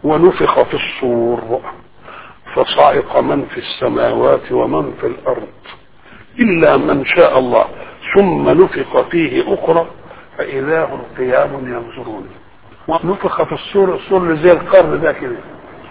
ونفخ في الصور فصعق من في السماوات ومن في الارض الا من شاء الله ثم نفخ فيه اخرى فاذا هم قيام ينظرون ونفخ في الصور الصور اللي زي القرن ده كده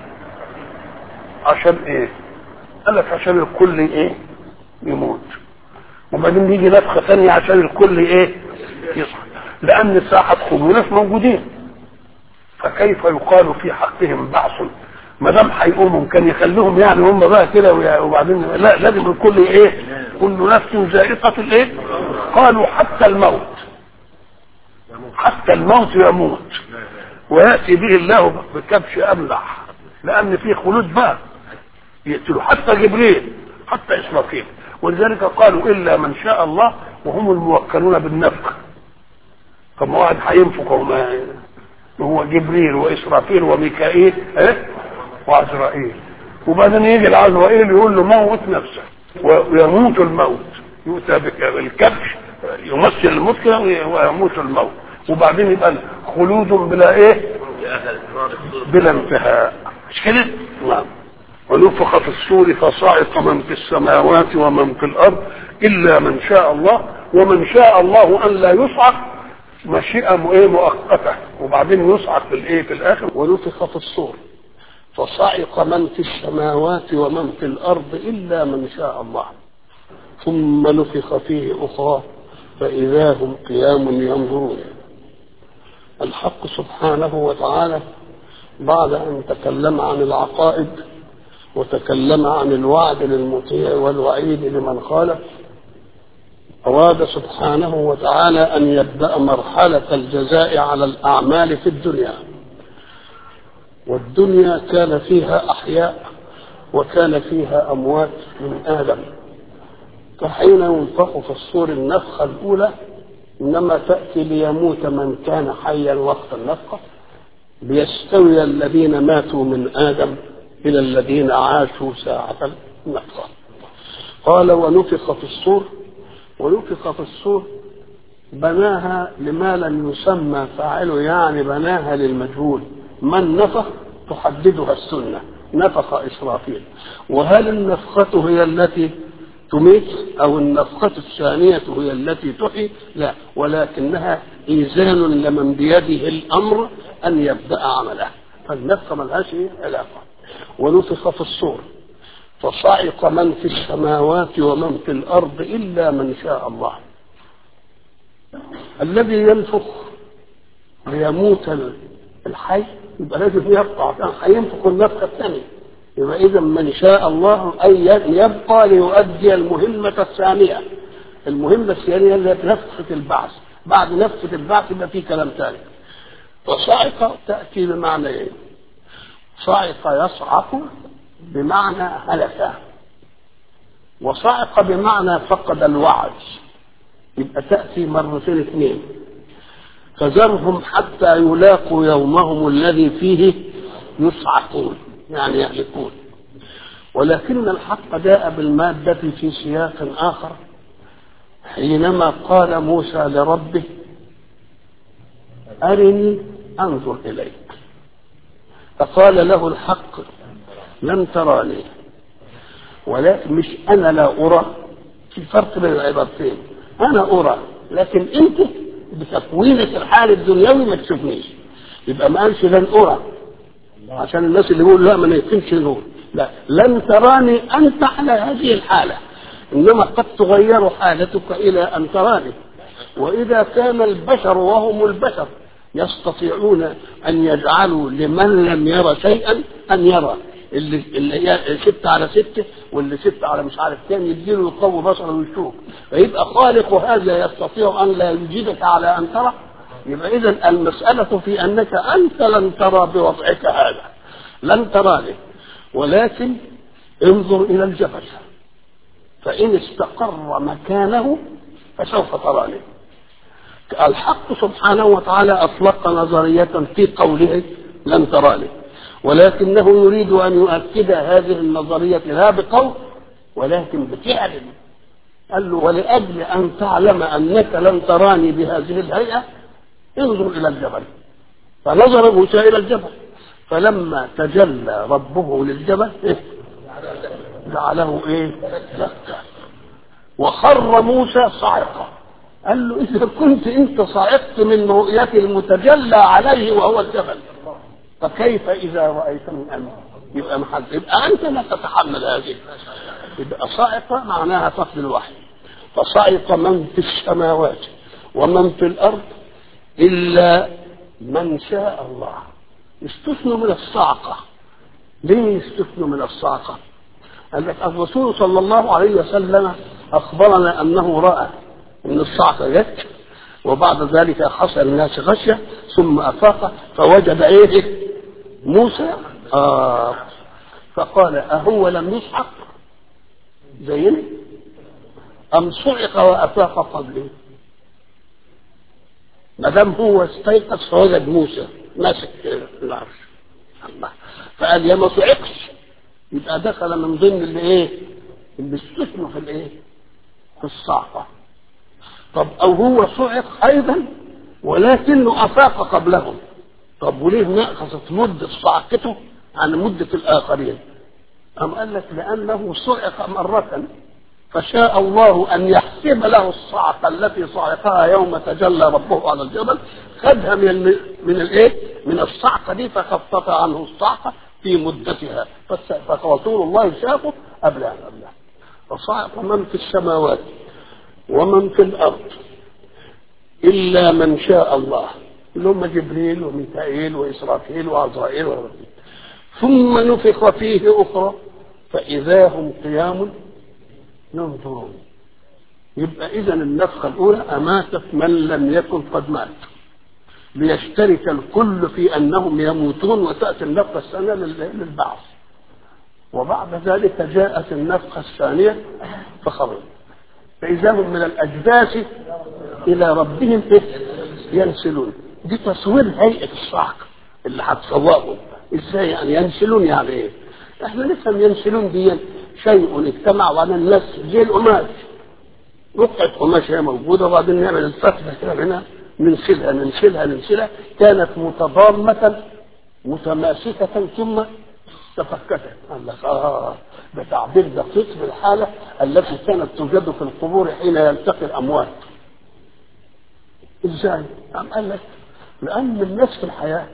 عشان ايه قال لك عشان الكل ايه يموت وبعدين يجي نفخه ثانيه عشان الكل ايه يصحى لان الساعه هتخرج وناس موجودين فكيف يقال في حقهم بعث ما دام هيقوموا كان يخليهم يعني هم بقى كده وبعدين لا لازم الكل ايه كل نفس ذائقه الايه قالوا حتى الموت حتى الموت يموت وياتي به الله بكبش املح لان في خلود بقى يقتلوا حتى جبريل حتى اسرافيل ولذلك قالوا الا من شاء الله وهم الموكلون بالنفخ طب ما واحد هينفخ وما هو جبريل واسرافيل وميكائيل ايه وعزرائيل وبعدين يجي العزرائيل يقول له موت نفسك ويموت الموت يؤتى بالكبش يمثل الموت كده ويموت الموت وبعدين يبقى خلود بلا ايه بلا انتهاء مش كده نعم ونفخ في الصور فصعق من في السماوات ومن في الارض الا من شاء الله ومن شاء الله ان لا يصعق مشيئه ايه مؤقته وبعدين يصعق في الايه في الاخر ونفخ في الصور فصعق من في السماوات ومن في الارض الا من شاء الله ثم نفخ فيه اخرى فاذا هم قيام ينظرون الحق سبحانه وتعالى بعد ان تكلم عن العقائد وتكلم عن الوعد للمطيع والوعيد لمن خالف أراد سبحانه وتعالى أن يبدأ مرحلة الجزاء على الأعمال في الدنيا والدنيا كان فيها أحياء وكان فيها أموات من آدم فحين ينفخ في الصور النفخة الأولى إنما تأتي ليموت من كان حيا وقت النفخة ليستوي الذين ماتوا من آدم إلى الذين عاشوا ساعة النفخة قال ونفخ في الصور ونفخ في الصور بناها لما لم يسمى فاعله يعني بناها للمجهول من نفخ تحددها السنة نفخ إسرافيل وهل النفخة هي التي تميت أو النفخة الثانية هي التي تحيي لا ولكنها إيزان لمن بيده الأمر أن يبدأ عمله فالنفخة ملهاش علاقة ونفخ في الصور فصعق من في السماوات ومن في الأرض إلا من شاء الله الذي ينفخ ليموت الحي يبقى لازم يبقى عشان هينفخ النفخة الثانية يبقى إذا من شاء الله أن يبقى ليؤدي المهمة الثانية المهمة الثانية اللي نفخة البعث بعد نفخة البعث يبقى في كلام ثاني وصعق تأتي بمعنى إيه؟ صعق يصعق بمعنى هلك وصعق بمعنى فقد الوعي يبقى تأتي مرتين اثنين فذرهم حتى يلاقوا يومهم الذي فيه يصعقون يعني يهلكون ولكن الحق جاء بالمادة في سياق آخر حينما قال موسى لربه أرني أنظر إليك فقال له الحق لن تراني ولكن مش أنا لا أرى في فرق بين العبارتين أنا أرى لكن أنت بتكوينك الحال الدنيوي ما تشوفنيش يبقى ما قالش لن أرى عشان الناس اللي بيقولوا لا ما يمكنش نقول لا لن تراني أنت على هذه الحالة إنما قد تغير حالتك إلى أن تراني وإذا كان البشر وهم البشر يستطيعون أن يجعلوا لمن لم يرى شيئا أن يرى اللي اللي هي ستة على ستة واللي ستة على مش عارف كام يديله يقوي بصره ويشوف فيبقى خالق هذا يستطيع أن لا يجيبك على أن ترى يبقى إذا المسألة في أنك أنت لن ترى بوضعك هذا لن تراني ولكن انظر إلى الجبل فإن استقر مكانه فسوف تراني الحق سبحانه وتعالى أطلق نظرية في قوله لن تراني ولكنه يريد أن يؤكد هذه النظرية لا بقول ولكن بفعل قال له ولأجل أن تعلم أنك لن تراني بهذه الهيئة انظر إلى الجبل فنظر موسى إلى الجبل فلما تجلى ربه للجبل إيه؟ جعله ايه دكا وخر موسى صاعقا قال له اذا كنت انت صعقت من رؤية المتجلى عليه وهو الجبل فكيف اذا رايت من امر يبقى محل يبقى انت لا تتحمل هذه يبقى صاعقه معناها فقد الوحي فصعق من في السماوات ومن في الارض الا من شاء الله استثنوا من الصعقه ليه استثنوا من الصعقه قال لك الرسول صلى الله عليه وسلم اخبرنا انه راى ان الصعقه جت وبعد ذلك حصل الناس غشيه ثم افاق فوجد ايه موسى آه فقال اهو لم يصعق زينا ام صعق وافاق قبله ما دام هو استيقظ فوجد موسى ماسك العرش الله فقال يا ما صعقش يبقى دخل من ضمن اللي ايه اللي استثنوا في الايه في الصعقه طب او هو صعق ايضا ولكنه افاق قبلهم طب وليه نقصت مده صعقته عن مده الاخرين أم قال لك لأنه صعق مرة فشاء الله أن يحسب له الصعقة التي صعقها يوم تجلى ربه على الجبل خدها من ال من الايه؟ من الصعقة دي فخفف عنه الصعقة في مدتها فرسول الله شافه قبل أن قبلها فصعق من في السماوات ومن في الأرض إلا من شاء الله اللي هم جبريل وميكائيل وإسرافيل وعزرائيل وربيل ثم نفخ فيه أخرى فإذا هم قيام ينظرون يبقى إذا النفخة الأولى أماتت من لم يكن قد مات ليشترك الكل في أنهم يموتون وتأتي النفخة الثانية للبعث وبعد ذلك جاءت النفخة الثانية فخرجوا فإذا هم من الأجداث إلى ربهم ينسلون دي تصوير هيئة الصعق اللي هتصورهم ازاي يعني ينسلون يعني ايه؟ احنا نفهم ينسلون دي شيء اجتمع وبعدين الناس زي القماش رقعة قماش هي موجودة وبعدين نعمل الفتحة كده هنا ننسلها ننسلها ننسلها كانت متضامة متماسكة ثم تفككت قال لك اه ده تعبير دقيق بالحالة التي كانت توجد في القبور حين يلتقي الأموات ازاي؟ قام قال لك لأن الناس في الحياة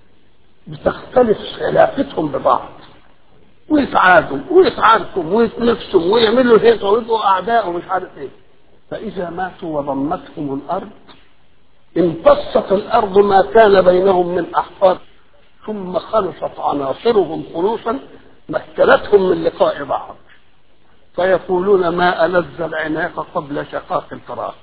بتختلف علاقتهم ببعض ويتعادوا ويتعاركوا ويتنافسوا ويعملوا هيك ويبقوا اعداء ومش عارف ايه فاذا ماتوا وضمتهم الارض امتصت الارض ما كان بينهم من احفاد ثم خلصت عناصرهم خلوصا مكنتهم من لقاء بعض فيقولون ما ألذ العناق قبل شقاق الفراق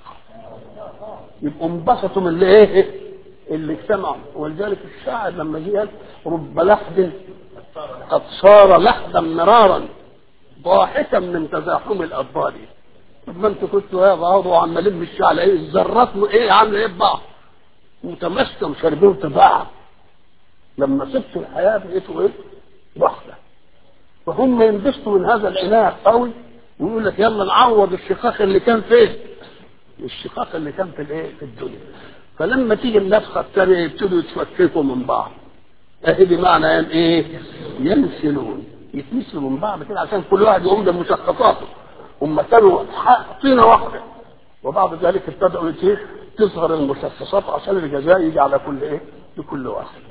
يبقوا انبسطوا من اللي ايه اللي اجتمعوا ولذلك الشاعر لما جه رب لحد قد صار لحدا مرارا ضاحكا من تزاحم الاطفال طب ما انت كنت يا بعض وعمالين مش على ايه الذرات ايه عامله ايه ببعض متماسكه وشاربين في بعض لما سبتوا الحياه بقيتوا ايه؟ واحده فهم ينبسطوا من هذا العناء قوي ويقول لك يلا نعوض الشقاق اللي كان فيه الشقاق اللي كان في الايه؟ في الدنيا فلما تيجي النفخه الثانيه يبتدوا يتفككوا من بعض اهي بمعنى يعني ايه؟ ينسلون يتنسلوا من بعض كده عشان كل واحد يقوم بمشققاته هم كانوا طينه واحده وبعد ذلك ابتدأوا ايه؟ تظهر المشخصات عشان الجزاء يجي على كل ايه؟ لكل واحد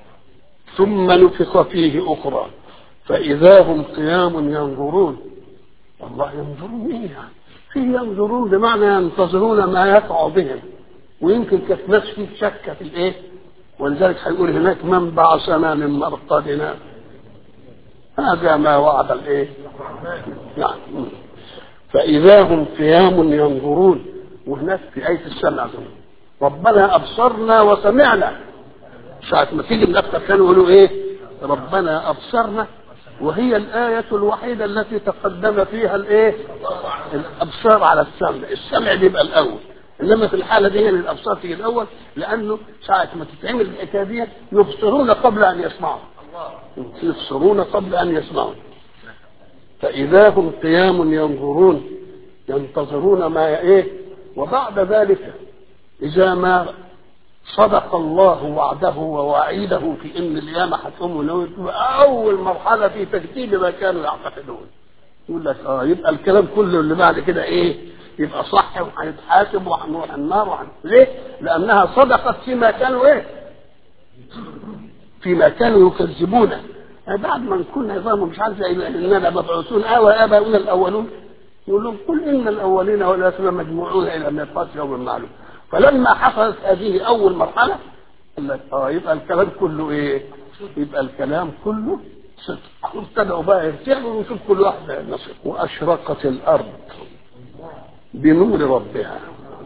ثم نفخ فيه اخرى فإذا هم قيام ينظرون الله ينظرون ايه يعني؟ في ينظرون بمعنى ينتظرون ما يقع بهم ويمكن كانت ناس فيه شك في الايه؟ ولذلك هيقول هناك من بعثنا من مرقدنا هذا ما وعد الايه؟ نعم فإذا هم قيام ينظرون وهناك في آية السمع ربنا أبصرنا وسمعنا ساعة ما تيجي النفخة كانوا يقولوا إيه؟ ربنا أبصرنا وهي الآية الوحيدة التي تقدم فيها الإيه؟ الأبصار على السمع، السمع بيبقى الأول، إنما في الحالة دي الأبصار تيجي الأول لأنه ساعة ما تتعمل الحكاية دي يبصرون قبل أن يسمعوا. يبصرون قبل أن يسمعوا. فإذا هم قيام ينظرون ينتظرون ما إيه؟ وبعد ذلك إذا ما صدق الله وعده ووعيده في ان القيامه هتقوم ونوي اول مرحله في تكذيب ما كانوا يعتقدون يقول لك اه يبقى الكلام كله اللي بعد كده ايه يبقى صح وهنتحاسب وهنروح النار وحن... ليه؟ لانها صدقت فيما كانوا ايه؟ فيما كانوا يكذبونه بعد ما نكون نظام مش عارف اننا مبعوثون او اباؤنا الاولون يقول لهم قل ان الاولين والاخرين مجموعون الى ميقات يوم معلوم فلما حصلت هذه اول مرحله قال لك اه يبقى الكلام كله ايه؟ يبقى الكلام كله صدق ابتدأوا بقى يرتعوا ونشوف كل واحد نصيب واشرقت الارض بنور ربها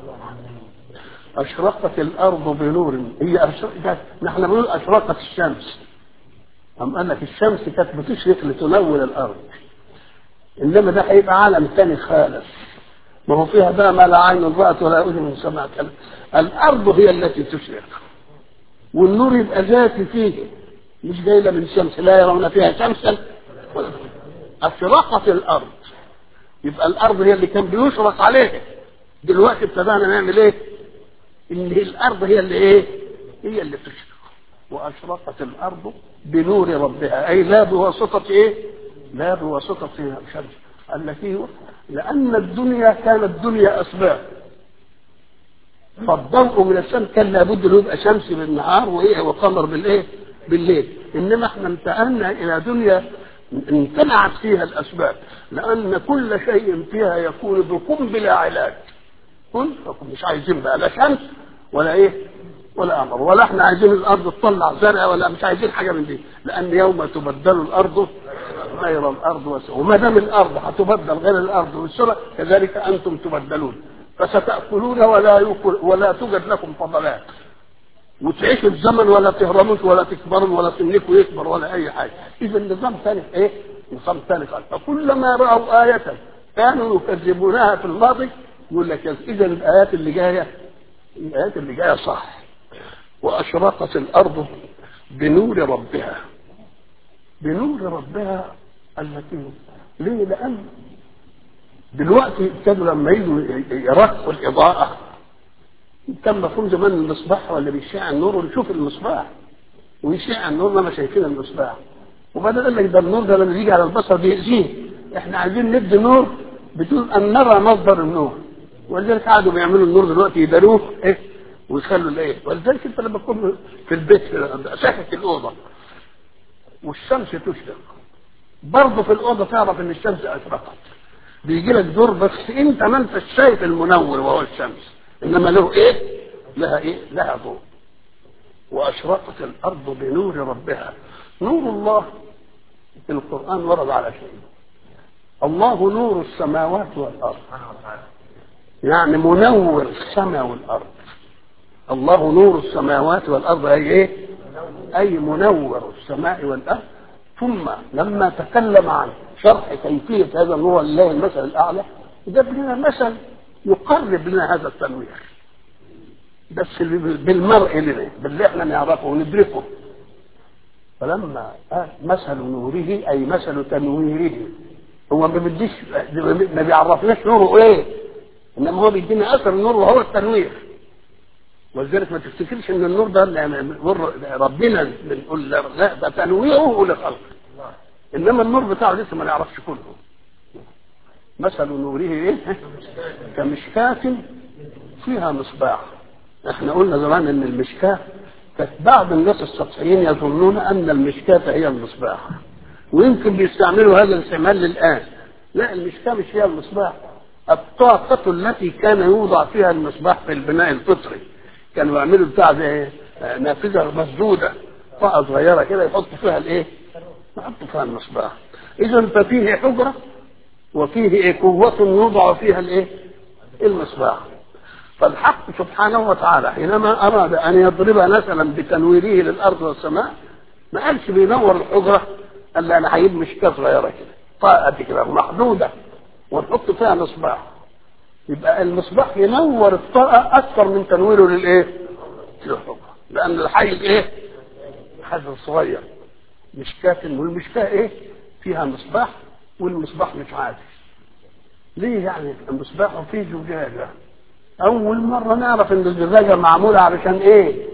اشرقت الارض بنور هي اشرقت نحن بنقول اشرقت الشمس أم قال لك الشمس كانت بتشرق لتنور الارض انما ده هيبقى عالم ثاني خالص ما هو فيها بقى ما لا عين رأت ولا أذن سمعت الأرض هي التي تشرق والنور يبقى ذاتي فيه مش جاية من الشمس لا يرون فيها شمسا أشرقت الأرض يبقى الأرض هي اللي كان بيشرق عليها دلوقتي ابتدأنا نعمل إيه؟ إن الأرض هي اللي إيه؟ هي اللي تشرق وأشرقت الأرض بنور ربها أي لا بواسطة إيه؟ لا بواسطة الشمس التي لأن الدنيا كانت دنيا أسباب فالضوء من الشمس كان لابد له يبقى شمس بالنهار وإيه وقمر بالإيه؟ بالليل إنما احنا انتقلنا إلى دنيا امتنعت فيها الأسباب لأن كل شيء فيها يكون بكم بلا علاج كن فكم مش عايزين بقى لا شمس ولا إيه ولا قمر ولا احنا عايزين الأرض تطلع زرع ولا مش عايزين حاجة من دي لأن يوم تبدل الأرض غير الارض وسوء وما دام الارض هتبدل غير الارض والسرى كذلك انتم تبدلون فستاكلون ولا يأكل ولا توجد لكم فضلات وتعيشوا الزمن ولا تهرموش ولا تكبروا ولا سنكم يكبر ولا اي حاجه اذا نظام ثالث ايه؟ نظام ثالث فكلما راوا ايه كانوا يكذبونها في الماضي يقول لك اذا الايات اللي جايه الايات اللي جايه صح واشرقت الارض بنور ربها بنور ربها التي ليه لأن دلوقتي ابتدوا لما يجوا يرقوا الإضاءة كان مفهوم زمان المصباح ولا بيشع النور ونشوف المصباح ويشع النور لما شايفين المصباح وبعدين قال لك ده النور ده لما يجي على البصر بيأذيه احنا عايزين ندي نور بدون ان نرى مصدر النور ولذلك قعدوا بيعملوا النور دلوقتي يداروه ايه ويخلوا الايه ولذلك انت لما تكون في البيت ساكت الاوضه والشمس تشرق برضه في الاوضه تعرف ان الشمس اشرقت بيجي لك دور بس انت ما انت شايف المنور وهو الشمس انما له ايه لها ايه لها ضوء واشرقت الارض بنور ربها نور الله في القران ورد على شيء الله نور السماوات والارض يعني منور السماء والارض الله نور السماوات والارض اي ايه اي منور السماء والارض ثم لما تكلم عن شرح كيفيه هذا النور لله المثل الاعلى جاب لنا مثل يقرب لنا هذا التنوير بس بالمرء لنا باللي احنا نعرفه وندركه فلما قال مثل نوره اي مثل تنويره هو ما بيديش ما بيعرفناش نوره ايه انما هو بيدينا اثر النور وهو التنوير ولذلك ما تفتكرش ان النور ده نور ربنا بنقول لا ده تنويعه لخلقه انما النور بتاعه لسه ما نعرفش كله مثل نوره ايه كمشكاة فيها مصباح احنا قلنا زمان ان المشكاة كانت بعض الناس السطحيين يظنون ان المشكاة هي المصباح ويمكن بيستعملوا هذا الاستعمال للان لا المشكاة مش هي المصباح الطاقة التي كان يوضع فيها المصباح في البناء الفطري كانوا يعملوا بتاع زي نافذة مسدودة طاقة صغيرة كده يحطوا فيها الايه؟ يحطوا فيها المصباح إذا ففيه حجرة وفيه إيه قوة يوضع فيها الايه؟ المصباح فالحق سبحانه وتعالى حينما أراد أن يضرب مثلا بتنويره للأرض والسماء ما قالش بينور الحجرة قال أنا هجيب مشكاة صغيرة كده طاقة كده محدودة ونحط فيها مصباح يبقى المصباح ينور الطاقة أكثر من تنويره للإيه؟ للحجرة لأن الحي إيه؟ حجر صغير مشكاة والمشكاة إيه؟ فيها مصباح والمصباح مش عادي ليه يعني المصباح فيه زجاجة أول مرة نعرف إن الزجاجة معمولة علشان إيه؟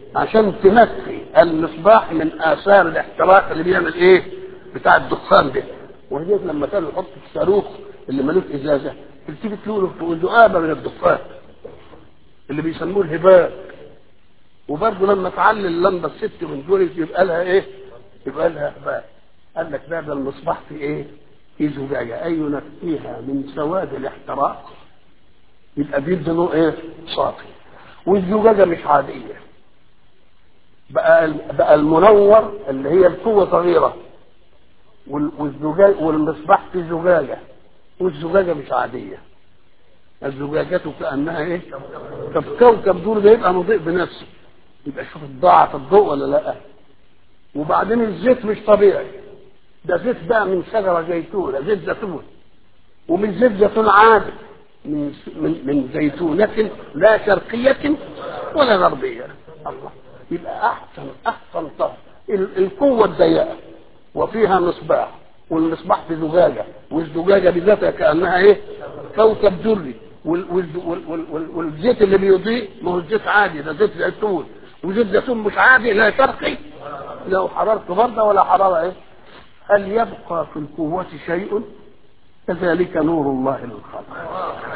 عشان تنفي المصباح من اثار الاحتراق اللي بيعمل ايه بتاع الدخان ده وهي لما كانوا يحطوا الصاروخ اللي ملوش ازازه تيجي تقول له ذؤابه من الدخان اللي بيسموه الهباء وبرضه لما تعلي اللمبه الست من دول يبقى لها ايه؟ يبقى لها هباء قال لك ده ده المصباح في ايه؟ في زجاجه اي ينفيها من سواد الاحتراق يبقى بيدي له ايه؟ صافي والزجاجه مش عاديه بقى بقى المنور اللي هي القوه صغيره والزجاج والمصباح في زجاجه والزجاجه مش عاديه الزجاجات كانها ايه؟ طب كوكب دول ده يبقى مضيء بنفسه يبقى شوف ضاعت الضوء ولا لا وبعدين الزيت مش طبيعي ده زيت بقى من شجره زيتونه زيت زيتون ومن زيت زيتون عادي من من من زيتونه لا شرقيه ولا غربيه الله يبقى احسن احسن طهر القوه الضيقه وفيها مصباح والمصباح في زجاجه والزجاجه بذاتها كانها ايه؟ كوكب دري والزيت اللي بيضيء ما هو زيت عادي ده زيت زيتون وزيت زيتون مش عادي لا شرقي لا حرارته برده ولا حراره ايه؟ هل يبقى في القوة شيء؟ كذلك نور الله للخلق.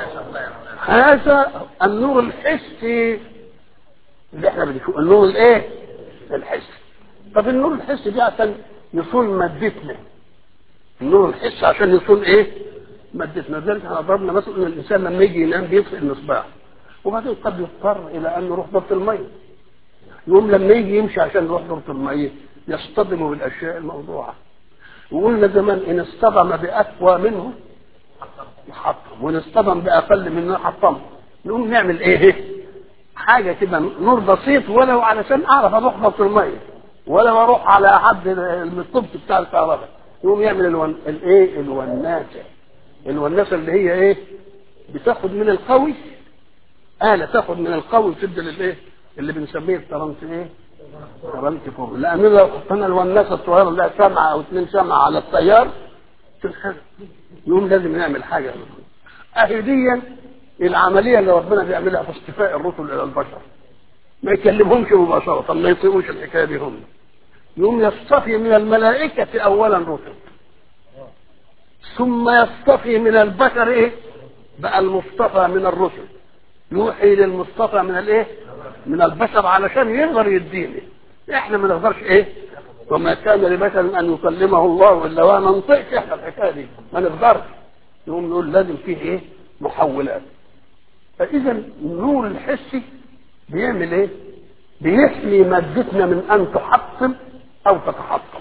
هذا النور الحسي اللي احنا بنشوفه النور الايه؟ الحسي. طب النور الحسي ده عشان يصون مادتنا. النور الحسي عشان يصون ايه؟ مادتنا لذلك احنا ضربنا مثلا ان الانسان لما يجي ينام بيطفئ المصباح وبعدين قد يضطر الى ان يروح ضبط الميه يقوم لما يجي يمشي عشان يروح ضبط الميه يصطدم بالاشياء الموضوعه وقلنا زمان ان اصطدم باقوى منه يحطم وان اصطدم باقل منه يحطم نقوم نعمل ايه حاجه كده نور بسيط ولو علشان اعرف اروح ضبط الميه ولو اروح على حد الطب بتاع الكهرباء يقوم يعمل الون... الايه الوناسه الوناسه اللي هي ايه بتاخد من القوي آلة تاخد من القوي وتدي للايه اللي بنسميه الترنت ايه ترنت فوق لان لو حطينا الوناسه الصغيره اللي سبعه او اثنين سبعه على التيار تنحرق يقوم لازم نعمل حاجه اهي دي العمليه اللي ربنا بيعملها في اصطفاء الرسل الى البشر ما يكلمهمش مباشره ما يطيقوش الحكايه دي هم يقوم يصطفي من الملائكه اولا رسل ثم يصطفي من البشر ايه بقى المصطفى من الرسل يوحي للمصطفى من الايه من البشر علشان يقدر يديني احنا ما نقدرش ايه وما كان لبشر ان يكلمه الله الا وما ننطقش احنا الحكايه دي ما نقدرش يقوم يقول لازم فيه ايه محولات فاذا النور الحسي بيعمل ايه بيحمي مادتنا من ان تحطم او تتحطم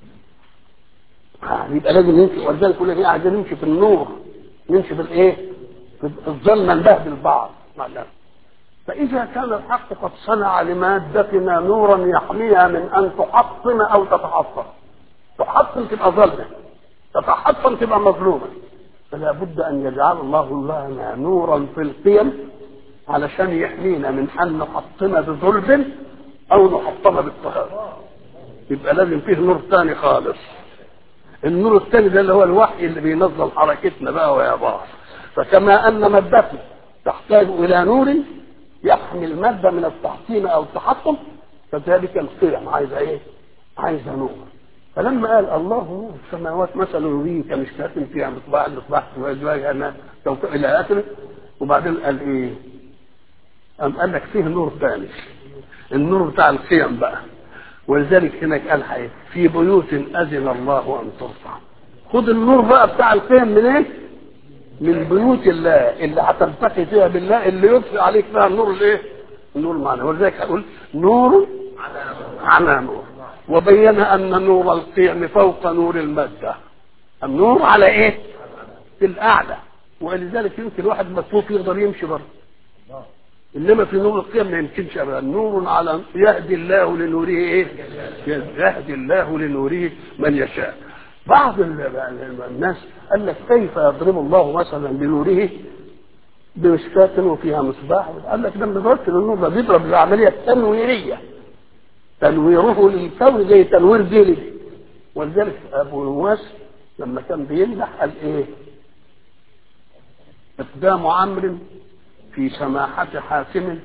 يبقى لازم نمشي ولذلك كل ايه عايزين نمشي في النور نمشي في الايه في الظلمه نبهدل بعض معلش فإذا كان الحق قد صنع لمادتنا نورا يحميها من أن تحطم أو تتحطم تحطم تبقى ظلمة تتحطم تبقى مظلومة فلا بد أن يجعل الله لنا نورا في القيم علشان يحمينا من أن نحطم بظلم أو نحطم بالطهارة يبقى لازم فيه نور ثاني خالص النور الثاني ده اللي هو الوحي اللي بينظم حركتنا بقى ويا بعض فكما أن مادتنا تحتاج إلى نور يحمي المادة من التحطيم أو التحطم كذلك القيم عايزة إيه؟ عايزة نور فلما قال الله نور السماوات مثلا نوريه كمشكاة فيها مصباح المصباح وأزواجها إلى آخره وبعدين قال إيه؟ قام قال لك فيه نور ثاني النور بتاع القيم بقى ولذلك هناك قال حي في بيوت أذن الله أن ترفع خد النور بقى بتاع القيم من إيه؟ من بيوت الله اللي هتلتقي فيها بالله اللي يطفئ عليك فيها النور الايه؟ النور معنى ولذلك هقول نور على نور وبين ان نور القيم فوق نور الماده النور على ايه؟ في الاعلى ولذلك يمكن واحد مسلوك يقدر يمشي بره انما في نور القيم ما يمكنش ابدا نور على يهدي الله لنوره ايه؟ يهدي الله لنوره من يشاء بعض الناس قال لك كيف يضرب الله مثلا بنوره بمشكاة وفيها مصباح قال لك ده ما بيضربش النور ده بيضرب العملية التنويرية تنويره للكون زي تنوير ديني ولذلك ابو نواس لما كان بيمدح قال ايه؟ اقدام عمرو في سماحة حاكم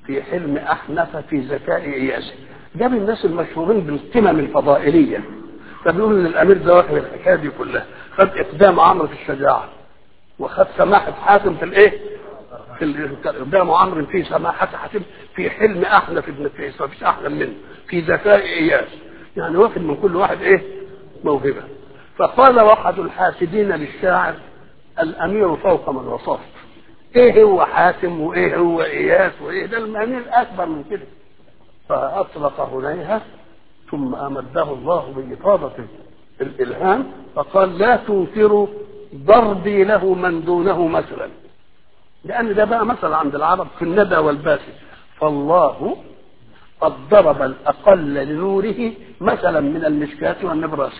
في حلم أحنف في ذكاء إياس جاب الناس المشهورين بالقمم الفضائلية فبيقول ان الامير ده واخد الحكايه دي كلها خد اقدام عمرو في الشجاعه وخد سماحه حاتم في الايه؟ في ال- اقدام عمرو في سماحه حاتم في حلم احنف ابن قيس ما فيش احلم منه في ذكاء اياس يعني واخد من كل واحد ايه؟ موهبه فقال واحد الحاسدين للشاعر الامير فوق من وصفت ايه هو حاتم وايه هو اياس وايه ده الامير اكبر من كده فاطلق هنيها ثم امده الله بافاضه الالهام فقال لا تنكروا ضربي له من دونه مثلا لان ده بقى مثل عند العرب في الندى والباسل فالله قد ضرب الاقل لنوره مثلا من المشكاه والنبراس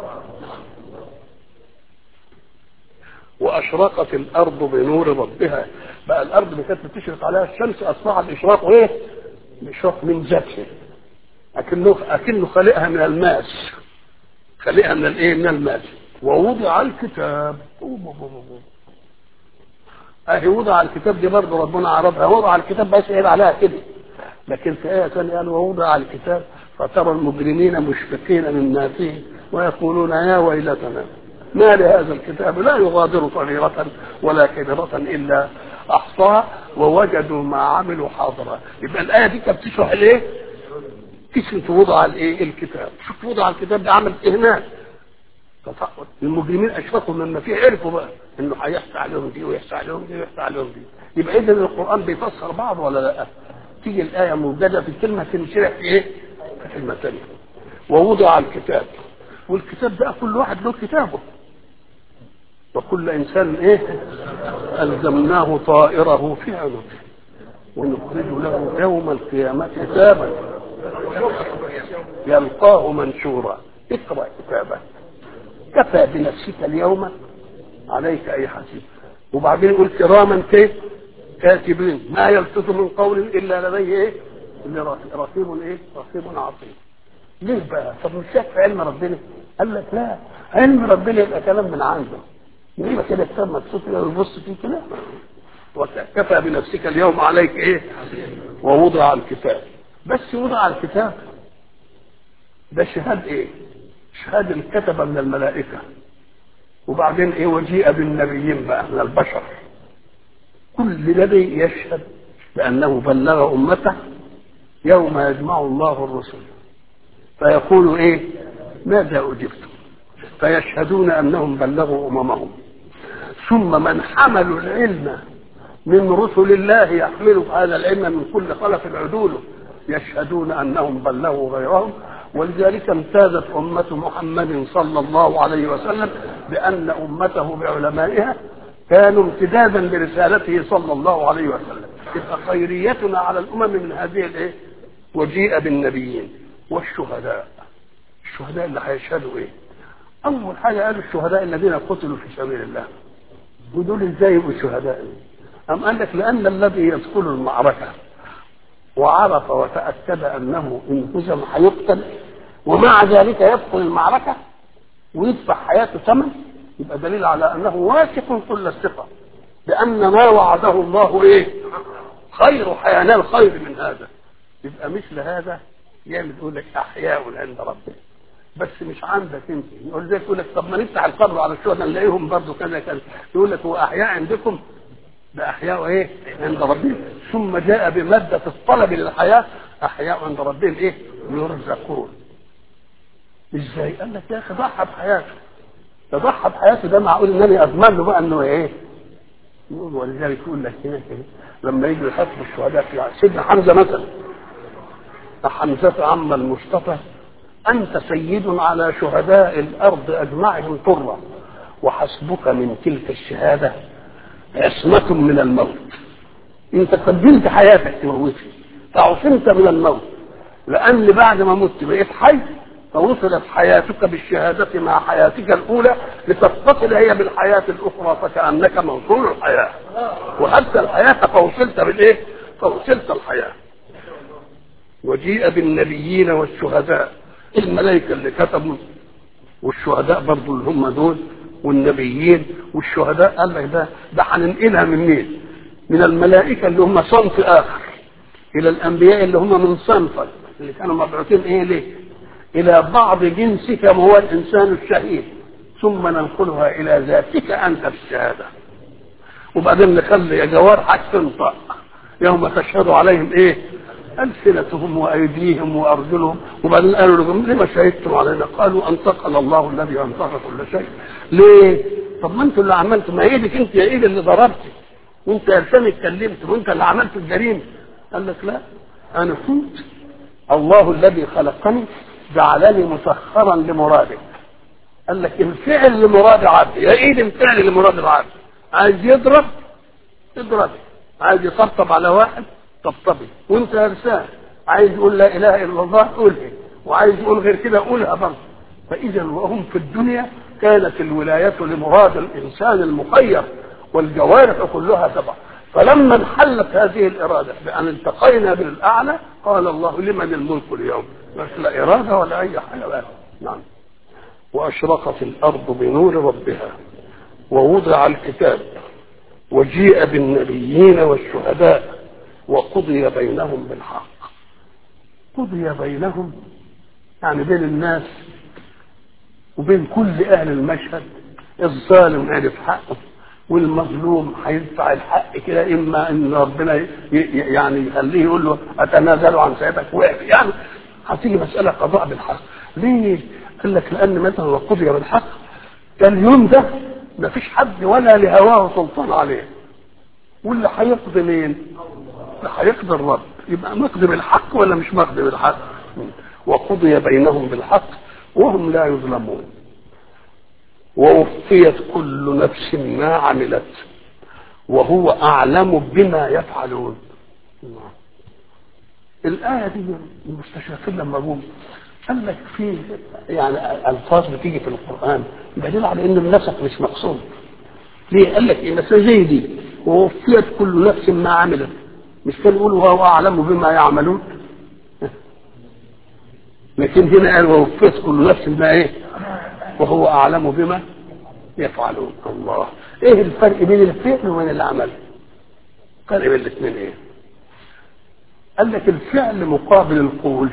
واشرقت الارض بنور ربها بقى الارض اللي كانت بتشرق عليها الشمس اصبح الاشراق ايه؟ الاشراق من ذاته اكنه اكنه خالقها من الماس خالقها من الايه؟ من الماس ووضع الكتاب اهي وضع الكتاب دي برضه ربنا عرضها وضع الكتاب بس قال عليها كده لكن في آية ثانية قال ووضع الكتاب فترى المجرمين مشفقين مما فيه ويقولون يا ويلتنا ما لهذا الكتاب لا يغادر صغيرة ولا كبيرة إلا أحصاها ووجدوا ما عملوا حاضرا يبقى الآية دي كانت بتشرح الإيه؟ كيف وضع الإيه؟ الكتاب شوف وضع الكتاب ده عمل إهمال المجرمين اشفقوا مما فيه عرفوا بقى انه هيحصى عليهم دي ويحصى عليهم دي ويحصى عليهم دي يبقى اذا القران بيفسر بعض ولا لا؟ تيجي الايه موجوده في كلمه تنشرح في ايه؟ في كلمه ثانيه ووضع الكتاب والكتاب ده كل واحد له كتابه وكل انسان ايه؟ الزمناه طائره في عنقه ونخرج له يوم القيامه كتابا يلقاه منشورا اقرا كتابك كفى بنفسك اليوم عليك اي حسيب وبعدين يقول كراما كيف كاتبين ما يلفظ من قول الا لديه ايه اللي رقيب ايه رقيب عظيم ليه بقى طب مش شايف في علم ربنا قال لك لا علم ربنا يبقى كلام من عنده يبقى كده كتاب مكتوب كده ويبص فيه كده وكفى بنفسك اليوم عليك ايه ووضع الكتاب بس وضع الكتاب ده شهاد ايه شهاد الكتبة من الملائكة وبعدين ايه وجيء بالنبيين بقى من البشر كل نبي يشهد بأنه بلغ أمته يوم يجمع الله الرسل فيقول ايه ماذا أجبتم فيشهدون أنهم بلغوا أممهم ثم من حملوا العلم من رسل الله يحملوا هذا العلم من كل خلف عدوله يشهدون أنهم بلغوا غيرهم ولذلك امتازت أمة محمد صلى الله عليه وسلم بأن أمته بعلمائها كانوا امتدادا لرسالته صلى الله عليه وسلم تبقى خيريتنا على الأمم من هذه الإيه؟ وجيء بالنبيين والشهداء الشهداء اللي هيشهدوا إيه؟ أول حاجة قالوا الشهداء الذين قتلوا في سبيل الله ودول إزاي يبقوا شهداء؟ أم قال لك لأن الذي يدخل المعركة وعرف وتأكد أنه إن هزم هيقتل ومع ذلك يدخل المعركة ويدفع حياته ثمن يبقى دليل على أنه واثق كل الثقة بأن ما وعده الله إيه؟ خير حينال خير من هذا يبقى مثل هذا يعمل يقول لك أحياء عند ربك بس مش عندك انت يقول زي يقول لك طب ما نفتح القبر على الشهداء نلاقيهم برضه كذا كذا يقول لك هو احياء عندكم ده احياء ايه عند ربهم ثم جاء بماده الطلب للحياه احياء عند ربهم ايه يرزقون ازاي قال لك يا اخي ضحى بحياته تضحى بحياته ده معقول ان انا اضمن له بقى انه ايه يقول ولذلك يقول لك هنا كده لما يجوا يحاسبوا الشهداء في سيدنا حمزه مثلا حمزه عم المصطفى انت سيد على شهداء الارض اجمعهم طرا وحسبك من تلك الشهاده عصمة من الموت انت قدمت حياتك تموتني فعصمت من الموت لان بعد ما مت بقيت حي فوصلت حياتك بالشهادة مع حياتك الأولى لتتصل هي بالحياة الأخرى فكأنك موصول الحياة وأنت الحياة فوصلت بالإيه؟ فوصلت الحياة وجيء بالنبيين والشهداء الملائكة اللي كتبوا والشهداء برضو اللي هم دول والنبيين والشهداء قال لك ده ده هننقلها من مين؟ من الملائكة اللي هم صنف آخر الى الانبياء اللي هم من صنفك اللي كانوا مبعوثين ايه ليه الى بعض جنسك كما هو الانسان الشهيد ثم ننقلها الى ذاتك انت في الشهاده وبعدين نخلي جوارحك تنطق يوم تشهد عليهم ايه ألسنتهم وأيديهم وأرجلهم وبعدين قالوا لهم لما شهدتم علينا قالوا أنطقنا الله الذي أنطق كل شيء ليه؟ طب ما أنتوا اللي عملتوا ما ايدك أنت يا إيد اللي ضربتي وأنت يا لسانك اتكلمت وأنت اللي عملت الجريمة قال لك لا أنا كنت الله الذي خلقني جعلني مسخرا لمرادك قال لك الفعل لمراد عبد يا ايد الفعل لمراد العبد عايز يضرب اضرب عايز يطبطب على واحد طبطبي وانت يا رسال عايز يقول لا اله الا الله قولها وعايز يقول غير كده قولها برضه فاذا وهم في الدنيا كانت الولايه لمراد الانسان المخير والجوارح كلها تبع فلما انحلت هذه الاراده بان التقينا بالاعلى قال الله لمن الملك اليوم بس لا اراده ولا اي حاجه بقى نعم واشرقت الارض بنور ربها ووضع الكتاب وجيء بالنبيين والشهداء وقضي بينهم بالحق قضي بينهم يعني بين الناس وبين كل اهل المشهد الظالم عرف حقه والمظلوم هيدفع الحق كده اما ان ربنا ي- ي- يعني يخليه يقول له اتنازل عن سيدك وقف يعني هتيجي مساله قضاء بالحق ليه؟ قال لك لان مثلا وقضي بالحق اليوم ده ما فيش حد ولا لهواه سلطان عليه واللي هيقضي مين؟ اللي هيقضي الرب يبقى مقضي بالحق ولا مش مقضي بالحق؟ وقضي بينهم بالحق وهم لا يظلمون ووفيت كل نفس ما عملت وهو اعلم بما يفعلون الآية دي المستشرقين لما جم قال لك في يعني ألفاظ بتيجي في القرآن دليل على إن النسق مش مقصود. ليه؟ قال لك إيه مثلا زي دي ووفيت كل نفس ما عملت مش كان يقول وهو أعلم بما يعملون؟ لكن هنا قال ووفيت كل نفس ما إيه؟ وهو أعلم بما يفعلون الله إيه الفرق بين الفعل وبين العمل؟ الفرق بين الاثنين إيه؟ قال لك الفعل مقابل القول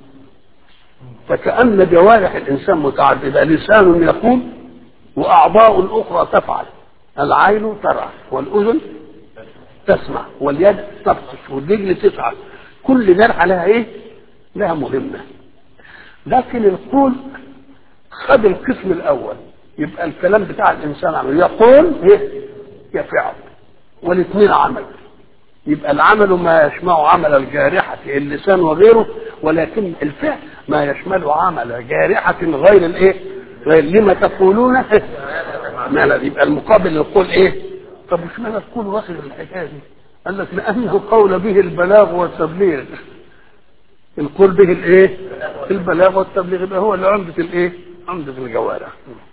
فكأن جوارح الإنسان متعددة لسان يقول وأعضاء أخرى تفعل العين ترى والأذن تسمع واليد تبطش والرجل تفعل كل جرحة لها إيه؟ لها مهمة لكن القول خد القسم الأول يبقى الكلام بتاع الإنسان عمل يقول إيه؟ يفعل والاثنين عمل يبقى العمل ما يشمع عمل الجارحة اللسان وغيره ولكن الفعل ما يشمل عمل جارحة غير الايه؟ غير لما تقولون ما لا يبقى المقابل للقول ايه؟ طب مش معنى تقول واخد الحكايه دي؟ قال لك لأن القول به البلاغ والتبليغ القول به الايه؟ البلاغ والتبليغ يبقى هو اللي عمدة الايه؟ عمدة الجوارح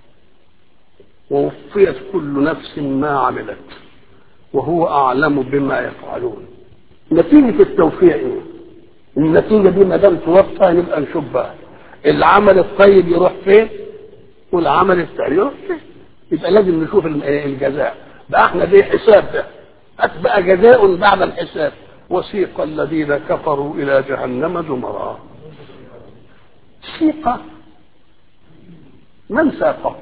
ووفيت كل نفس ما عملت وهو أعلم بما يفعلون نتيجة التوفيق إيه؟ النتيجة دي ما دام توفى نبقى نشوف بقى العمل الطيب يروح فين والعمل السيء يروح فين يبقى لازم نشوف الجزاء بقى احنا دي حساب ده أتبقى جزاء بعد الحساب وسيق الذين كفروا إلى جهنم زمرا سيق من ساقه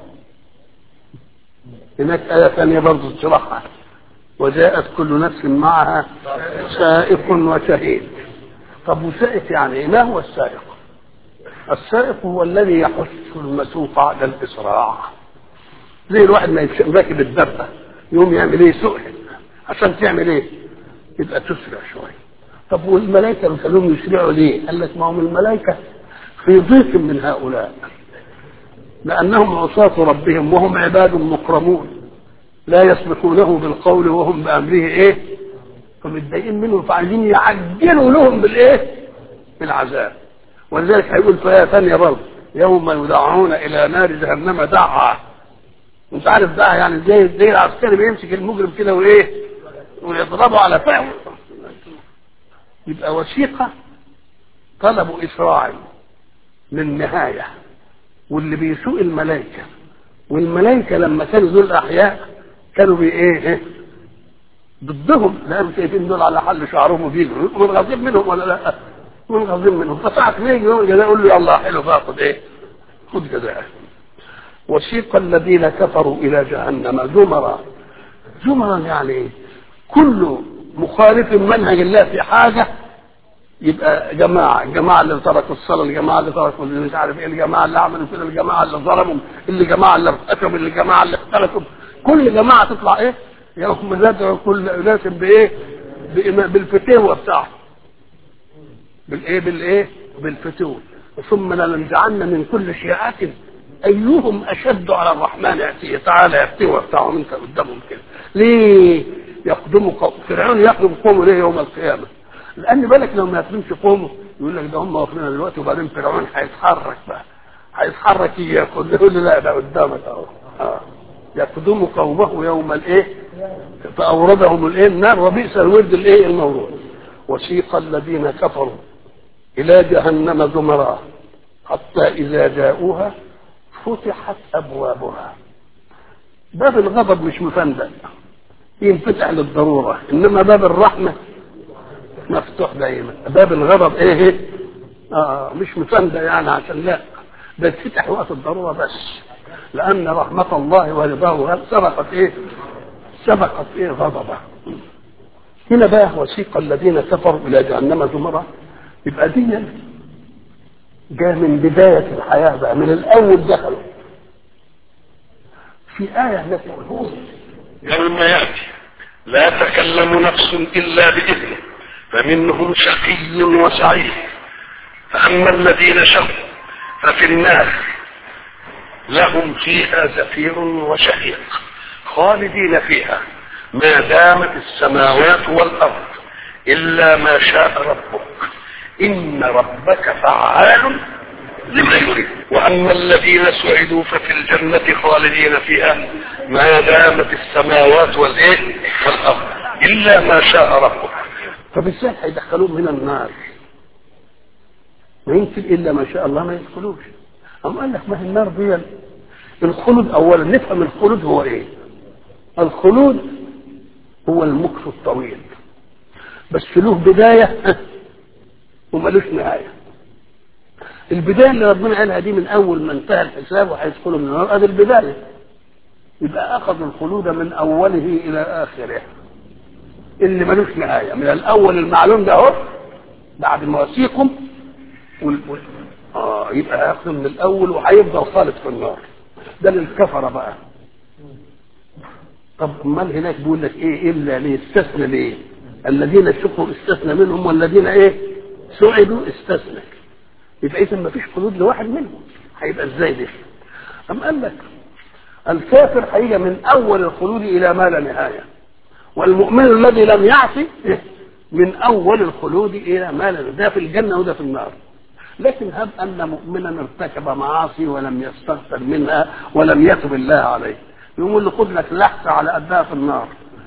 هناك آية ثانية برضه تشرحها وجاءت كل نفس معها سائق وشهيد طب وسائق يعني ايه ما هو السائق السائق هو الذي يحث المسوق على الاسراع زي الواحد ما راكب الدبه يقوم يعمل ايه سؤل عشان تعمل ايه يبقى تسرع شويه طب والملائكه بيخلوهم يسرعوا ليه قال لك ما هم الملائكه في ضيق من هؤلاء لانهم عصاة ربهم وهم عباد مكرمون لا يسبقونه بالقول وهم بامره ايه فمتضايقين منهم فعايزين يعجلوا لهم بالايه بالعذاب ولذلك هيقول في ايه ثانيه برضه يوم يدعون الى نار جهنم دعا انت عارف دعا يعني زي زي العسكري بيمسك المجرم كده وايه ويضربه على فعله يبقى وثيقه طلبوا اسراع للنهايه واللي بيسوق الملائكه والملائكه لما كانوا دول احياء كانوا بي ايه ضدهم لان شايفين دول على حل شعرهم وبيجروا منغاظين منهم ولا لا؟ منغاظين منهم فساعة ما يجي يوم الجزاء يقول له يلا حلو بقى خد ايه؟ خد جزاء وسيق الذين كفروا الى جهنم زمرا زمرا يعني ايه؟ كل مخالف منهج الله في حاجه يبقى جماعة الجماعة اللي تركوا الصلاة الجماعة اللي تركوا اللي مش عارف ايه الجماعة اللي عملوا كده الجماعة اللي ظلموا اللي جماعة اللي ارتكبوا اللي جماعة اللي اختلفوا كل جماعة تطلع ايه يوم ندعو كل اناس بايه بإما- بالفتوة بتاعهم بالايه بالايه بالفتوة ثم لننزعن من كل شيعة ايهم اشد على الرحمن ياتي تعالى يفتوى بتاعهم انت قدامهم كده ليه يقدم قوم فرعون يقدم قومه ليه يوم القيامه لان بالك لو ما يقدمش قومه يقول لك ده هم واقفين دلوقتي وبعدين فرعون هيتحرك بقى هيتحرك ياخد يقول له لا ده قدامك اهو آه. يقدم قومه يوم الايه فاوردهم الايه النار وبئس الورد الايه المورود وسيق الذين كفروا الى جهنم زمرا حتى اذا جاءوها فتحت ابوابها باب الغضب مش مفندق ينفتح للضروره انما باب الرحمه مفتوح دايما باب الغضب ايه اه مش مفندق يعني عشان لا ده يتفتح وقت الضروره بس لان رحمه الله ورضاه سبقت ايه سبقت ايه غضبه هنا بقى وسيق الذين كفروا الى جهنم زمرا يبقى دي جاء من بداية الحياة بقى من الأول دخلوا في آية التي يوم يأتي لا تكلم نفس إلا بإذنه فمنهم شقي وسعيد فأما الذين شقوا ففي النار لهم فيها زفير وشهيق خالدين فيها ما دامت السماوات والأرض إلا ما شاء ربك إن ربك فعال لما يريد وأما الذين سعدوا ففي الجنة خالدين فيها ما دامت السماوات والإيه والأرض إلا ما شاء ربك طب ازاي هيدخلوهم من النار ما يمكن الا ما شاء الله ما يدخلوش أم قال لك ما هي النار دي الخلود اولا نفهم الخلود هو ايه الخلود هو المكث الطويل بس له بدايه وملوش نهايه البدايه اللي ربنا قالها دي من اول ما انتهى الحساب وهيدخلوا من النار ادي البدايه يبقى اخذ الخلود من اوله الى اخره اللي ملوش نهايه من الاول المعلوم ده اهو بعد مواسيقهم وال... وال... اه يبقى هياخد من الاول وهيفضل خالد في النار ده للكفره بقى طب امال هناك بيقول لك ايه الا ليه استثنى ليه الذين شكروا استثنى منهم والذين ايه سعدوا استثنى يبقى اذا ما فيش خلود لواحد منهم هيبقى ازاي ده أم قال لك الكافر هيجي من اول الخلود الى ما لا نهايه والمؤمن الذي لم يعصي من اول الخلود الى ما لا ده في الجنه وده في النار لكن هب ان مؤمنا ارتكب معاصي ولم يستغفر منها ولم يتب الله عليه يقول له خد لك لحسه على قدها في النار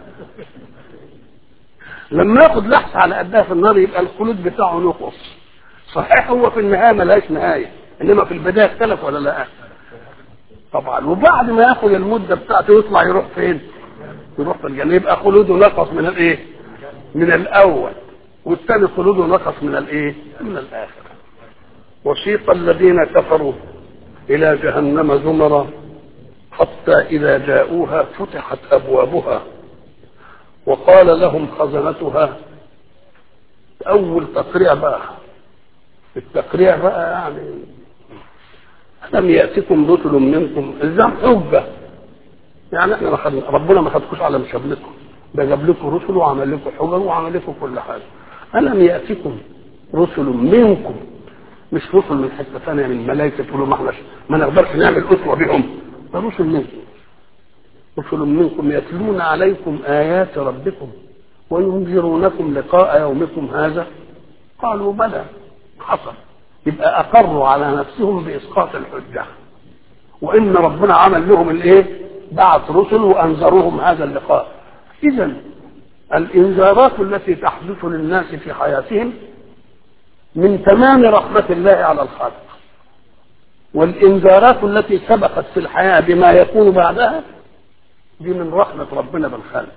لما ياخد لحسه على قدها في النار يبقى الخلود بتاعه نقص صحيح هو في النهايه ملهاش نهايه انما في البدايه اختلف ولا لا طبعا وبعد ما ياخد المده بتاعته يطلع يروح فين يروح في الجنه يبقى خلوده نقص من الايه من الاول والثاني خلوده نقص من الايه من الاخر وسيق الذين كفروا الى جهنم زمرا حتى اذا جاءوها فتحت ابوابها وقال لهم خزنتها اول تقريع بقى التقريع بقى يعني لم ياتكم رسل منكم الزام حجه يعني احنا ما خدنا ربنا ما خدكوش على مشابلتكم ده جاب لكم رسل وعمل لكم حجج وعمل لكم كل حاجه الم ياتكم رسل منكم مش رسل من حته ثانيه من الملائكه تقولوا ما احنا ما نقدرش نعمل اسوه بهم ده رسل منكم رسل منكم يتلون عليكم ايات ربكم وينذرونكم لقاء يومكم هذا قالوا بلى حصل يبقى اقروا على نفسهم باسقاط الحجه وان ربنا عمل لهم الايه بعث رسل وانذروهم هذا اللقاء اذا الانذارات التي تحدث للناس في حياتهم من تمام رحمه الله على الخلق والانذارات التي سبقت في الحياه بما يكون بعدها دي من رحمه ربنا بالخلق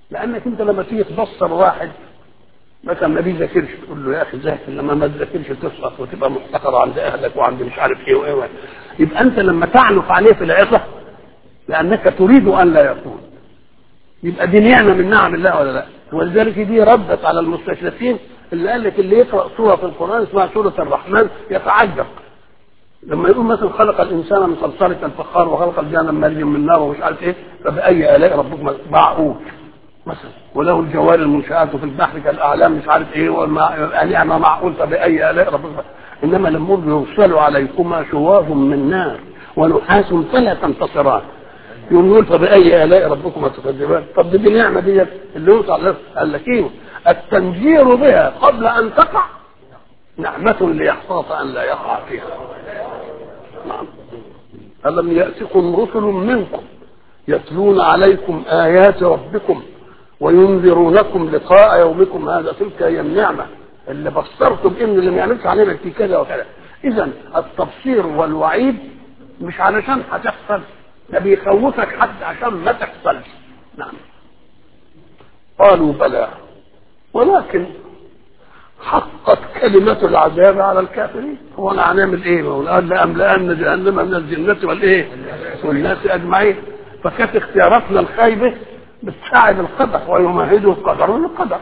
لانك انت لما تيجي تبصر واحد مثلا ما بيذاكرش تقول له يا اخي ذاكر لما ما تذاكرش تسقط وتبقى محتقر عند اهلك وعند مش عارف ايه وايه يبقى انت لما تعنف عليه في العظه لانك تريد ان لا يكون يبقى دي نعمه من نعم الله ولا لا ولذلك دي ردت على المستشرقين اللي قال لك اللي يقرا سوره في القران اسمها سوره الرحمن يتعجب لما يقول مثلا خلق الانسان من صلصال كالفخار وخلق الجان من مارج من نار ومش عارف ايه فباي الاء ربكما معقول مثلا وله الجوار المنشآت في البحر كالاعلام مش عارف ايه وما نعمه معقول فباي الاء ربكما انما لما يرسل عليكما شواظ من نار ونحاس فلا تنتصران يقوم يقول فبأي آلاء ربكما تكذبان طب دي نعمة دي اللي يوصل قال لك ايه التنجير بها قبل أن تقع نعمة ليحتاط أن لا يقع فيها نعم ألم يأتكم رسل منكم يتلون عليكم آيات ربكم وينذرونكم لقاء يومكم هذا تلك هي النعمة اللي بصرتم بإن اللي ما يعملش علينا في كذا وكذا إذا التبصير والوعيد مش علشان هتحصل ده بيخوفك حتى عشان ما تحصلش نعم قالوا بلى ولكن حقت كلمة العذاب على الكافرين هو انا هنعمل ايه؟ ما هو قال لأملأن جهنم من الجنة والايه؟ والناس اجمعين فكانت اختياراتنا الخايبة بتساعد القدر ويمهده القدر للقدر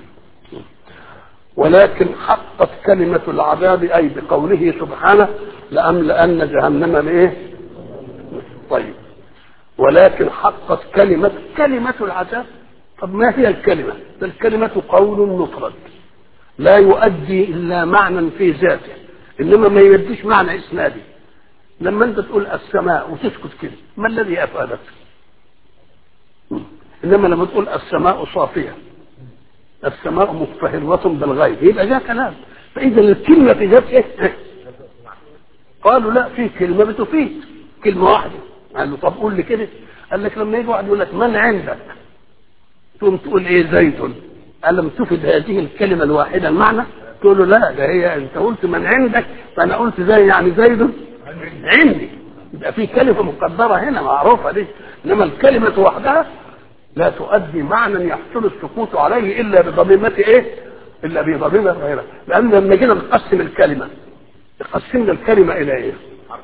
ولكن حقت كلمة العذاب أي بقوله سبحانه لأملأن جهنم بإيه؟ طيب ولكن حقت كلمة كلمة العذاب طب ما هي الكلمة؟ الكلمة قول مفرد لا يؤدي إلا معنى في ذاته إنما ما يؤديش معنى إسنادي لما أنت تقول السماء وتسكت كده ما الذي أفادك؟ إنما لما تقول السماء صافية السماء مفتهرة بالغيب يبقى ده كلام فإذا الكلمة في ذاتها قالوا لا في كلمة بتفيد كلمة واحدة قال له طب قول لي كده قال لك لما يجي واحد يقول لك من عندك تقوم تقول ايه زيد قال لم تفد هذه الكلمة الواحدة المعنى تقول له لا ده هي انت قلت من عندك فانا قلت زي يعني زيد عندي يبقى في كلمة مقدرة هنا معروفة دي انما الكلمة وحدها لا تؤدي معنى يحصل السكوت عليه الا بضميمة ايه؟ الا بضميمة غيرها لان لما جينا نقسم الكلمة قسمنا الكلمة الى ايه؟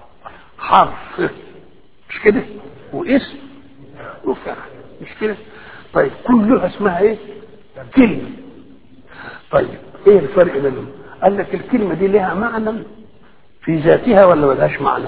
حرف مش كده؟ واسم وفعل مش كده؟ طيب كلها اسمها ايه؟ كلمة طيب ايه الفرق بينهم؟ قال لك الكلمة دي لها معنى في ذاتها ولا ملهاش معنى؟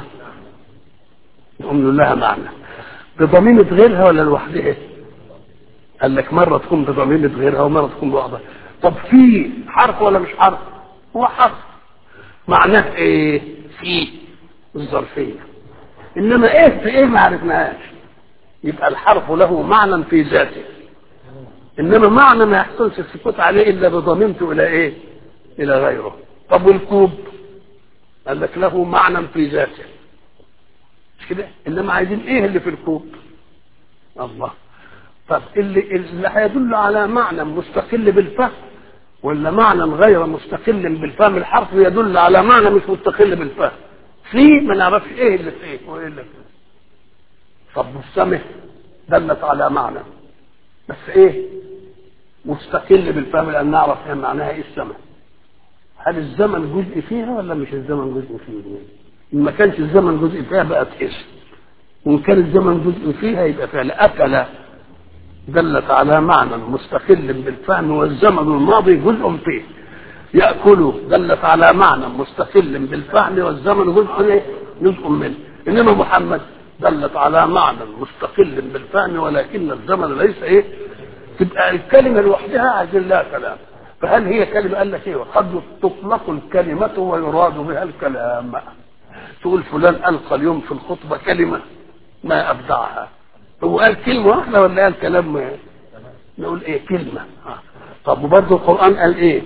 نقول له لها معنى بضميمة غيرها ولا لوحدها؟ قال لك مرة تكون بضميمة غيرها ومرة تكون لوحدها طب في حرف ولا مش حرف؟ هو حرف معناه ايه؟ في الظرفية انما ايه في ايه ما عرفناهاش يبقى الحرف له معنى في ذاته انما معنى ما يحصلش السكوت عليه الا بضميمته الى ايه الى غيره طب والكوب قال لك له معنى في ذاته مش كده انما عايزين ايه اللي في الكوب الله طب اللي اللي هيدل على معنى مستقل بالفهم ولا معنى غير مستقل بالفهم الحرف يدل على معنى مش مستقل بالفهم في ما نعرفش ايه اللي في ايه وايه اللي في ايه طب والسمع دلت على معنى بس ايه مستقل بالفهم لان نعرف ايه معناها ايه السمع هل الزمن جزء فيها ولا مش الزمن جزء فيها ان ما كانش الزمن جزء فيها بقت اسم وان كان الزمن جزء فيها يبقى فعل اكل دلت على معنى مستقل بالفهم والزمن الماضي جزء فيه يأكل دلت على معنى مستقل بالفهم والزمن جزء جزء منه إنما محمد دلت على معنى مستقل بالفهم ولكن الزمن ليس إيه تبقى الكلمة لوحدها عايزين لها كلام فهل هي كلمة قال لك إيه قد تطلق الكلمة ويراد بها الكلام تقول فلان ألقى اليوم في الخطبة كلمة ما أبدعها هو قال كلمة واحدة ولا قال كلام ما نقول إيه كلمة طب وبرضه القرآن قال إيه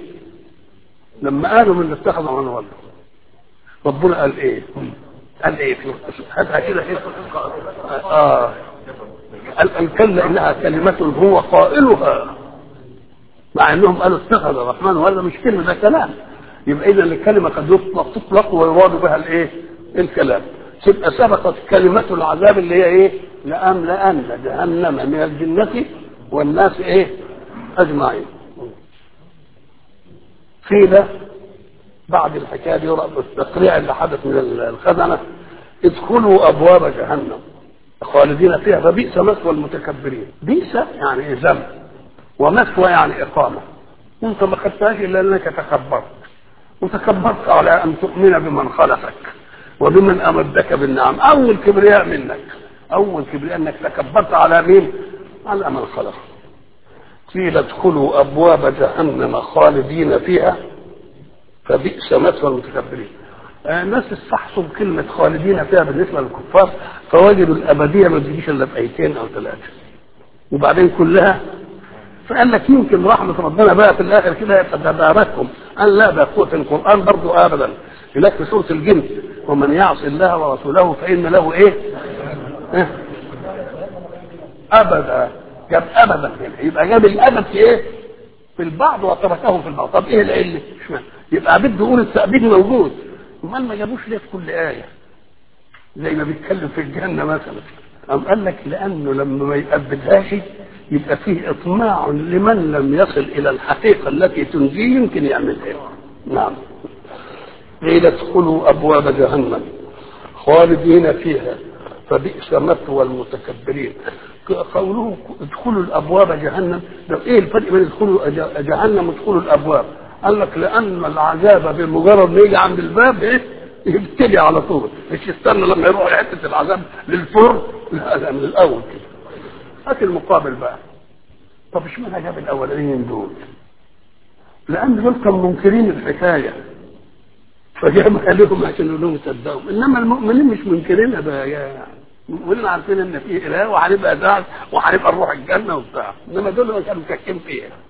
لما قالوا من اتخذ من ولد ربنا قال ايه قال ايه في هاتها كده ايه اه قال كلا انها كلمة هو قائلها مع انهم قالوا اتخذ الرحمن ولا مش كلمة ده كلام يبقى اذا الكلمة قد يطلق تطلق ويراد بها الايه الكلام تبقى سبقت كلمة العذاب اللي هي ايه لأملأن جهنم من الجنة والناس ايه اجمعين قيل بعد الحكايه دي التقريع اللي حدث من الخزنه ادخلوا ابواب جهنم خالدين فيها فبئس مثوى المتكبرين بئس يعني ذنب ومثوى يعني اقامه انت ما خدتهاش الا انك تكبرت وتكبرت على ان تؤمن بمن خلقك وبمن امدك بالنعم اول كبرياء منك اول كبرياء انك تكبرت على مين على من خلق قيل ادخلوا ابواب جهنم خالدين فيها فبئس مثوى المتكبرين الناس استحصوا كلمة خالدين فيها بالنسبة للكفار فوجدوا الأبدية ما تجيش إلا في آيتين أو ثلاثة وبعدين كلها فقال لك يمكن رحمة ربنا بقى في الآخر كده يتداركهم قال لا ده قوة القرآن برضو أبدا هناك في سورة الجن ومن يعص الله ورسوله فإن له إيه؟ إيه؟ أبدا جاب أبدا هنا يبقى جاب الأبد في إيه؟ في البعض وتركه في البعض طب إيه العلة؟ اشمعنى؟ يبقى بده يقول التأبيد موجود امال ما جابوش ليه في كل آية زي ما بيتكلم في الجنة مثلا أم قال لك لأنه لما ما يأبدهاش يبقى فيه إطماع لمن لم يصل إلى الحقيقة التي تنجيه يمكن يعملها نعم قيل ادخلوا أبواب جهنم خالدين فيها فبئس مثوى المتكبرين قوله ادخلوا الابواب جهنم ده ايه الفرق بين ادخلوا جهنم وادخلوا الابواب قال لك لان العذاب بمجرد ما يجي عند الباب ايه يبتدي على طول مش يستنى لما يروح لحته العذاب للفر لا لا من الاول كده هات المقابل بقى طب اشمعنى جاب الاولانيين دول لان دول كانوا منكرين الحكايه فجابها لهم عشان يقول لهم صدقهم انما المؤمنين مش منكرينها بقى يا المؤمنين عارفين ان في اله وهنبقى ده وهنبقى نروح الجنه وبتاع انما دول كانوا مكاكين فيها